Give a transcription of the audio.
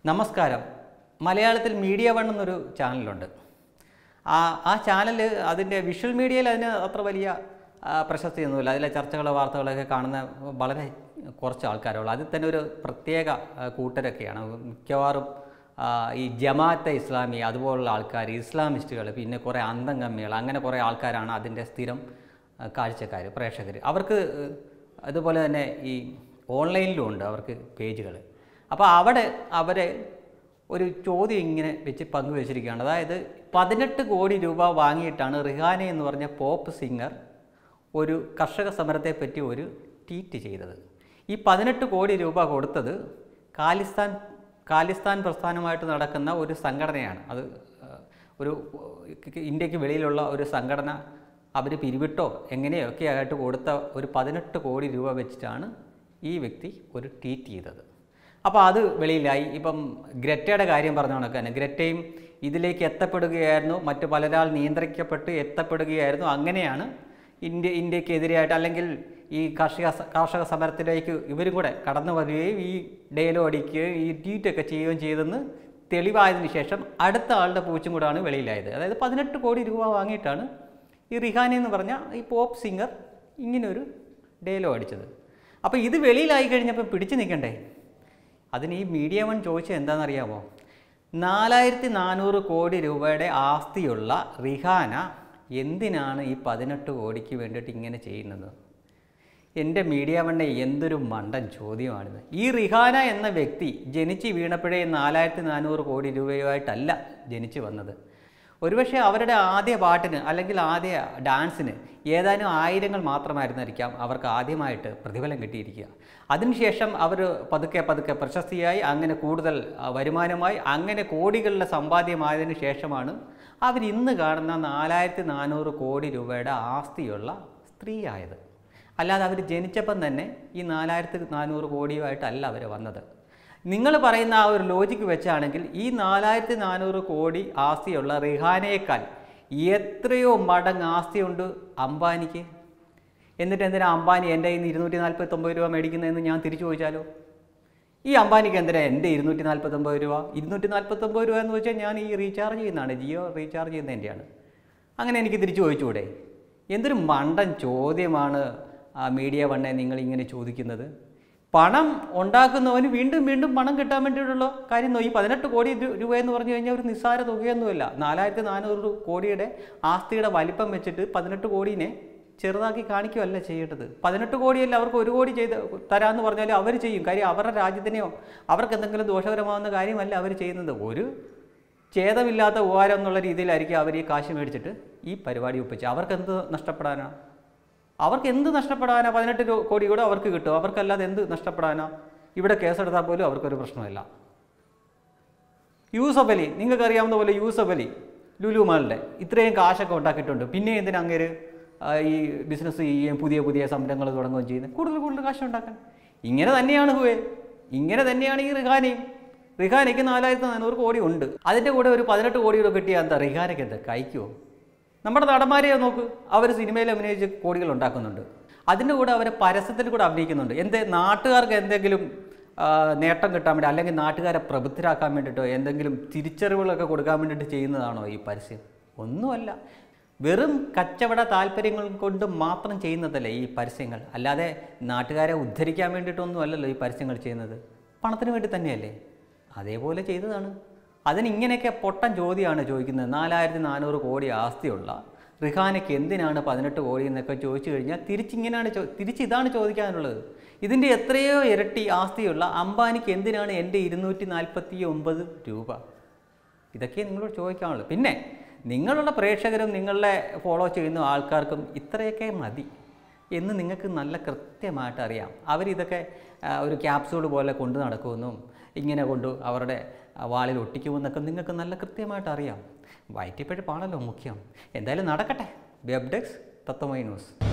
നമസ്കാരം മലയാളത്തിൽ media one എന്നൊരു ചാനലുണ്ട് ആ ആ ചാനൽ അതിൻ്റെ വിഷ്വൽ മീഡിയയിൽ അതിന് അത്ര വലിയ ആ, പ്രശസ്തിയൊന്നുമില്ല അതിലെ ചർച്ചകളോ വാർത്തകളൊക്കെ കാണുന്ന വളരെ കുറച്ച് ആൾക്കാരുള്ളൂ അതിൽ തന്നെ ഒരു പ്രത്യേക ആ, കൂട്ടരൊക്കെയാണ് മിക്കവാറും ആ, ഈ ജമാഅത്തെ ഇസ്ലാമി അതുപോലുള്ള ആൾക്കാർ ഇസ്ലാമിസ്റ്റുകൾ പിന്നെ കുറേ അന്തംഗമ്മികൾ അങ്ങനെ കുറേ ആൾക്കാരാണ് അതിൻ്റെ സ്ഥിരം കാഴ്ചക്കാർ പ്രേക്ഷകർ അവർക്ക് ഏഹ്, അതുപോലെ തന്നെ ഈ ഓൺലൈനിലും ഉണ്ട് അവർക്ക് പേജുകൾ അപ്പോൾ അവിടെ അവരെ ഒരു ചോദ്യം ഇങ്ങനെ വെച്ച് പങ്കുവച്ചിരിക്കുകയാണ് അതായത് പതിനെട്ട് കോടി രൂപ വാങ്ങിയിട്ടാണ് റിഹാന എന്ന് പറഞ്ഞ പോപ്പ് സിംഗർ ഒരു കർഷക സമരത്തെ പറ്റി ഒരു ട്വീറ്റ് ചെയ്തത് ഈ പതിനെട്ട് കോടി രൂപ കൊടുത്തത് ഖാലിസ്ഥാൻ ഖാലിസ്ഥാൻ പ്രസ്ഥാനമായിട്ട് നടക്കുന്ന ഒരു സംഘടനയാണ് അത് ഏഹ്, ഒരു ഏഹ്, ഇന്ത്യക്ക് വെളിയിലുള്ള ഒരു സംഘടന അവർ പിരിവിട്ടോ എങ്ങനെയൊക്കെ ആയിട്ട് കൊടുത്ത ഒരു പതിനെട്ട് കോടി രൂപ വെച്ചിട്ടാണ് ഈ വ്യക്തി ഒരു ട്വീറ്റ് ചെയ്തത് അപ്പോൾ അത് വെളിയിലായി ഇപ്പം ഗ്രറ്റയുടെ കാര്യം പറഞ്ഞ കണക്ക് തന്നെ ഗ്രറ്റയും ഇതിലേക്ക് എത്തപ്പെടുകയായിരുന്നു മറ്റു പലരാൾ നിയന്ത്രിക്കപ്പെട്ട് എത്തപ്പെടുകയായിരുന്നു അങ്ങനെയാണ് ഇന്ത്യ ഇന്ത്യക്കെതിരെയായിട്ട് അല്ലെങ്കിൽ ഈ കാർഷിക സ- കാർഷിക സമരത്തിലേക്ക് ഇവരും കൂടെ കടന്നു വരികയും ഈ ഡയലോഗ് അടിക്കുകയും ഈ ട്വീറ്റൊക്കെ ചെയ്യുകയും ചെയ്തെന്ന് തെളിവായതിനു ശേഷം അടുത്ത ആളുടെ പൂച്ചും കൂടാണ് വെളിയിലായത് അതായത് പതിനെട്ട് കോടി രൂപ വാങ്ങിയിട്ടാണ് ഈ റിഹാനി എന്ന് പറഞ്ഞ ഈ പോപ്പ് സിംഗർ ഇങ്ങനൊരു ഡയലോഗ് അടിച്ചത് അപ്പോൾ ഇത് വെളിയിലായി കഴിഞ്ഞപ്പോൾ പിടിച്ചു നിൽക്കണ്ടേ അതിന് ഈ മീഡിയ വൺ ചോദിച്ചത് എന്താണെന്നറിയാമോ നാലായിരത്തി നാനൂറ് കോടി രൂപയുടെ ആസ്തിയുള്ള റിഹാന എന്തിനാണ് ഈ പതിനെട്ട് കോടിക്ക് വേണ്ടിയിട്ട് ഇങ്ങനെ ചെയ്യുന്നത് എൻ്റെ മീഡിയ വണ്ണെ എന്തൊരു മണ്ടൻ ചോദ്യമാണിത് ഈ റിഹാന എന്ന വ്യക്തി ജനിച്ച് വീണപ്പോഴേ നാലായിരത്തി നാനൂറ് കോടി രൂപയുമായിട്ടല്ല ജനിച്ചു വന്നത് ഒരുപക്ഷെ അവരുടെ ആദ്യ പാട്ടിന് അല്ലെങ്കിൽ ആദ്യ ഡാൻസിന് ഏതാനും ആയിരങ്ങൾ മാത്രമായിരുന്നിരിക്കാം അവർക്ക് ആദ്യമായിട്ട് പ്രതിഫലം കിട്ടിയിരിക്കുക അതിനുശേഷം അവർ പതുക്കെ പതുക്കെ പ്രശസ്തിയായി അങ്ങനെ കൂടുതൽ ആ, വരുമാനമായി അങ്ങനെ കോടികളുടെ സമ്പാദ്യമായതിനു ശേഷമാണ് അവർ ഇന്ന് കാണുന്ന നാലായിരത്തി നാനൂറ് കോടി രൂപയുടെ ആസ്തിയുള്ള സ്ത്രീയായത് അല്ലാതെ അവർ ജനിച്ചപ്പം തന്നെ ഈ നാലായിരത്തി നാനൂറ് കോടിയുമായിട്ടല്ല അവർ വന്നത് നിങ്ങൾ പറയുന്ന ആ ഒരു ലോജിക്ക് വെച്ചാണെങ്കിൽ ഈ നാലായിരത്തി നാനൂറ് കോടി ആസ്തിയുള്ള റിഹാനയേക്കാൾ എത്രയോ മടങ്ങ് ആസ്തിയുണ്ട് അംബാനിക്ക് എന്നിട്ട് എന്തിനാ അംബാനി എൻ്റെ കയ്യിൽ നിന്ന് ഇരുന്നൂറ്റി നാൽപ്പത്തൊമ്പത് രൂപ മേടിക്കുന്നതെന്ന് ഞാൻ തിരിച്ചു ചോദിച്ചാലോ ഈ അംബാനിക്ക് എന്തിനാ എൻ്റെ ഇരുന്നൂറ്റി നാൽപ്പത്തൊമ്പത് രൂപ ഇരുന്നൂറ്റി നാൽപ്പത്തൊമ്പത് രൂപ എന്ന് വെച്ചാൽ ഞാൻ ഈ റീചാർജ് ചെയ്യുന്നതാണ് ജിയോ റീചാർജ് ചെയ്യുന്നതിൻ്റെയാണ് അങ്ങനെ എനിക്ക് തിരിച്ചു ചോദിച്ചുകൂടെ എന്തൊരു മണ്ടൻ ചോദ്യമാണ് ആ മീഡിയ വണ്ണെ നിങ്ങൾ ഇങ്ങനെ ചോദിക്കുന്നത് പണം ഉണ്ടാക്കുന്നവന് വീണ്ടും വീണ്ടും പണം കിട്ടാൻ വേണ്ടിയിട്ടുള്ള കാര്യം നോ- ഈ പതിനെട്ട് കോടി രു- രൂപ എന്ന് പറഞ്ഞു കഴിഞ്ഞാൽ ഒരു നിസ്സാര തുകയൊന്നുമില്ല നാലായിരത്തി നാനൂറ് കോടിയുടെ ആസ്തിയുടെ വലിപ്പം വെച്ചിട്ട് പതിനെട്ട് കോടീനെ ചെറുതാക്കി കാണിക്കുകയല്ല ചെയ്യേണ്ടത് പതിനെട്ട് കോടിയല്ല അവർക്ക് ഒരു കോടി ചെയ്ത് തരാമെന്ന് പറഞ്ഞാൽ അവർ ചെയ്യും കാര്യം അവരുടെ രാജ്യത്തിനെയോ അവർക്ക് എന്തെങ്കിലും ദോഷകരമാവുന്ന കാര്യമല്ല അവർ ചെയ്യുന്നത് ഒരു ഛേദമില്ലാത്ത ഉപകാരം എന്നുള്ള രീതിയിലായിരിക്കും അവർ ഈ കാശ് മേടിച്ചിട്ട് ഈ പരിപാടി ഒപ്പിച്ച് അവർക്ക് എന്ത് നഷ്ടപ്പെടാനാ അവർക്ക് എന്ത് നഷ്ടപ്പെടാനാ പതിനെട്ട് രൂ- കോടി കൂടെ അവർക്ക് കിട്ടും അവർക്കല്ലാതെ എന്ത് നഷ്ടപ്പെടാനാ ഇവിടെ കേസെടുത്താൽ പോലും അവർക്കൊരു പ്രശ്നമില്ല യൂസഫ് അലി നിങ്ങൾക്ക് അറിയാവുന്ന പോലെ യൂസഫ് അലി ലുലു മാളിൻ്റെ ഇത്രയും കാശൊക്കെ ഉണ്ടാക്കിയിട്ടുണ്ട് പിന്നെ എന്തിനാ അങ്ങേര് ആ, ഈ ബിസിനസ് ചെയ്യുകയും പുതിയ പുതിയ സംരംഭങ്ങൾ തുടങ്ങുകയും ചെയ്യുന്നത് കൂടുതൽ കൂടുതൽ കാശ് ഉണ്ടാക്കാൻ ഇങ്ങനെ തന്നെയാണ് ഹുവേ ഇങ്ങനെ തന്നെയാണ് ഈ റിഹാനയും റിഹാനയ്ക്ക് നാലായിരത്തി നാനൂറ് കോടി ഉണ്ട് അതിൻ്റെ കൂടെ ഒരു പതിനെട്ട് കോടി രൂപ കിട്ടിയാൽ എന്താ റിഹാനയ്ക്ക് എന്താ കഴിക്കുമോ നമ്മുടെ നടന്മാരെ നോക്ക് അവർ സിനിമയിൽ അഭിനയിച്ച് കോടികൾ ഉണ്ടാക്കുന്നുണ്ട് അതിൻ്റെ കൂടെ അവർ പരസ്യത്തിൽ കൂടെ അഭിനയിക്കുന്നുണ്ട് എന്ത് നാട്ടുകാർക്ക് എന്തെങ്കിലും ആ, നേട്ടം കിട്ടാൻ വേണ്ടി അല്ലെങ്കിൽ നാട്ടുകാരെ പ്രബുദ്ധരാക്കാൻ വേണ്ടിയിട്ടോ എന്തെങ്കിലും തിരിച്ചറിവുകളൊക്കെ കൊടുക്കാൻ വേണ്ടിയിട്ട് ചെയ്യുന്നതാണോ ഈ പരസ്യം ഒന്നുമല്ല വെറും കച്ചവട താല്പര്യങ്ങൾ കൊണ്ട് മാത്രം ചെയ്യുന്നതല്ലേ ഈ പരസ്യങ്ങൾ അല്ലാതെ നാട്ടുകാരെ ഉദ്ധരിക്കാൻ വേണ്ടിയിട്ടൊന്നും അല്ലല്ലോ ഈ പരസ്യങ്ങൾ ചെയ്യുന്നത് പണത്തിന് വേണ്ടി തന്നെയല്ലേ അതേപോലെ ചെയ്തതാണ് അതിന് ഇങ്ങനെയൊക്കെ പൊട്ടൻ ചോദ്യമാണ് ചോദിക്കുന്നത് നാലായിരത്തി നാനൂറ് കോടി ആസ്തിയുള്ള റിഹാനയ്ക്ക് എന്തിനാണ് പതിനെട്ട് കോടി എന്നൊക്കെ ചോദിച്ചു കഴിഞ്ഞാൽ തിരിച്ചിങ്ങനെയാണ് ചോ തിരിച്ച് ഇതാണ് ചോദിക്കാനുള്ളത് ഇതിൻ്റെ എത്രയോ ഇരട്ടി ആസ്തിയുള്ള അംബാനിക്ക് എന്തിനാണ് എൻ്റെ ഇരുന്നൂറ്റി നാൽപ്പത്തി ഒമ്പത് രൂപ ഇതൊക്കെ നിങ്ങളോട് ചോദിക്കാനുള്ളൂ പിന്നെ നിങ്ങളുടെ പ്രേക്ഷകരും നിങ്ങളെ ഫോളോ ചെയ്യുന്ന ആൾക്കാർക്കും ഇത്രയൊക്കെ മതി എന്ന് നിങ്ങൾക്ക് നല്ല കൃത്യമായിട്ട് അറിയാം അവരിതൊക്കെ ആ, ഒരു ക്യാപ്സൂൾ പോലെ കൊണ്ടു നടക്കുമെന്നും ഇങ്ങനെ കൊണ്ട് അവരുടെ ആ, വാളിൽ ഒട്ടിക്കുമെന്നൊക്കെ നിങ്ങൾക്ക് നല്ല കൃത്യമായിട്ട് അറിയാം വയറ്റിപ്പഴപ്പാണല്ലോ മുഖ്യം എന്തായാലും നടക്കട്ടെ വെബ് ഡെസ്ക് തത്വമൈ ന്യൂസ്